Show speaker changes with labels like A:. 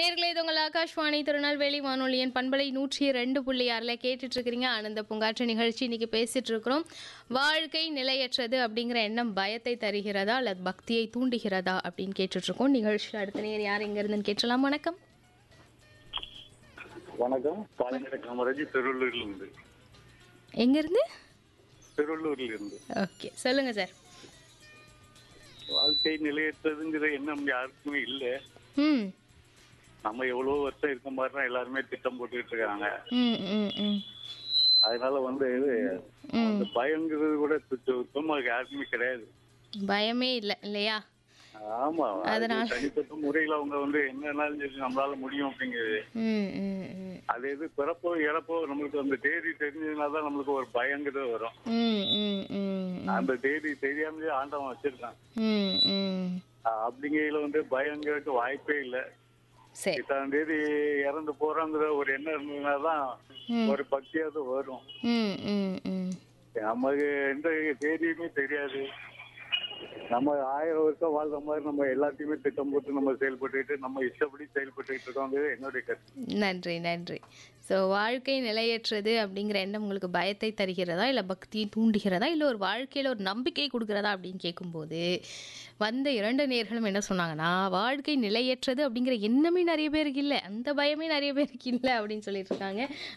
A: நேர்களே இது உங்கள் ஆகாஷ்வாணி திருநெல்வேலி வானொலியின் பண்பலை நூற்றி ரெண்டு புள்ளி ஆறில் கேட்டுட்டு இருக்கிறீங்க ஆனந்த பூங்காற்று நிகழ்ச்சி இன்னைக்கு பேசிட்டு இருக்கிறோம் வாழ்க்கை நிலையற்றது அப்படிங்கிற எண்ணம் பயத்தை தருகிறதா அல்லது பக்தியை தூண்டுகிறதா அப்படின்னு கேட்டுட்டு இருக்கோம் நிகழ்ச்சியில் அடுத்த நேர் யார் எங்க இருந்துன்னு கேட்டலாம் வணக்கம்
B: வணக்கம் பாலங்கட காமராஜ் திருவள்ளூர்ல இருந்து
A: எங்க இருந்து
B: திருவள்ளூர்ல இருந்து
A: ஓகே சொல்லுங்க சார்
B: வாழ்க்கை நிலையற்றதுங்கிற எண்ணம் யாருக்குமே இல்ல
A: ம்
B: நம்ம எவ்வளவு வருஷம் இருக்க மாதிரி தான் எல்லாருமே திட்டம் போட்டுக்கிட்டு இருக்காங்க
A: ம் ம் ம்
B: அதனால வந்து அந்த பயங்கிறது கூட சுத்த- சுத்தமா யாருக்குமே கிடையாது
A: பயமே இல்லை இல்லையா
B: ஆமா அது
A: அதனால-
B: தனிப்பட்ட முறையில அவங்க வந்து என்னன்னாலும் சரி நம்மளால முடியும் அப்படிங்கிறது
A: ம் ம் ம்
B: அது எது பிறப்போ இறப்போ நம்மளுக்கு அந்த தேதி தெரிஞ்சதுனால தான் நம்மளுக்கு ஒரு பயங்கிறது வரும்
A: ம் ம் ம்
B: அந்த தேதி தெரியாமலே ஆண்டவன் வச்சிருக்கான்
A: ம் ம்
B: அப்படிங்கையில வந்து பயங்கிறதுக்கு வாய்ப்பே இல்லை
A: சரி
B: இத்தனாம் தேதி இறந்து போறோங்கிற ஒரு எண்ணம் இருந்ததுன்னா தான்
A: ம்.
B: ஒரு பக்தியாவது வரும்
A: ம் ம் ம்
B: நமக்கு எந்த தேதியுமே தெரியாது நம்ம ஆயிரம் வருஷம் வாழ்ற மாதிரி நம்ம எல்லாத்தையுமே திட்டம் போட்டு நம்ம செயல்பட்டுக்கிட்டு நம்ம இஷ்டப்படி செயல்பட்டுக்கிட்டு இருக்கோங்கிறது என்னுடைய கருத்து
A: நன்றி நன்றி ஸோ வாழ்க்கை நிலையற்றது அப்படிங்கிற எண்ணம் உங்களுக்கு பயத்தை தருகிறதா இல்லை பக்தியை தூண்டுகிறதா இல்லை ஒரு வாழ்க்கையில் ஒரு நம்பிக்கை கொடுக்கிறதா அப்படின்னு கேட்கும்போது வந்த இரண்டு நேர்களும் என்ன சொன்னாங்கன்னா வாழ்க்கை நிலையற்றது அப்படிங்கிற எண்ணமே நிறைய பேருக்கு இல்லை அந்த பயமே நிறைய பேருக்கு இல்லை அப்படின்னு சொல்லிட்டு இருக்காங்க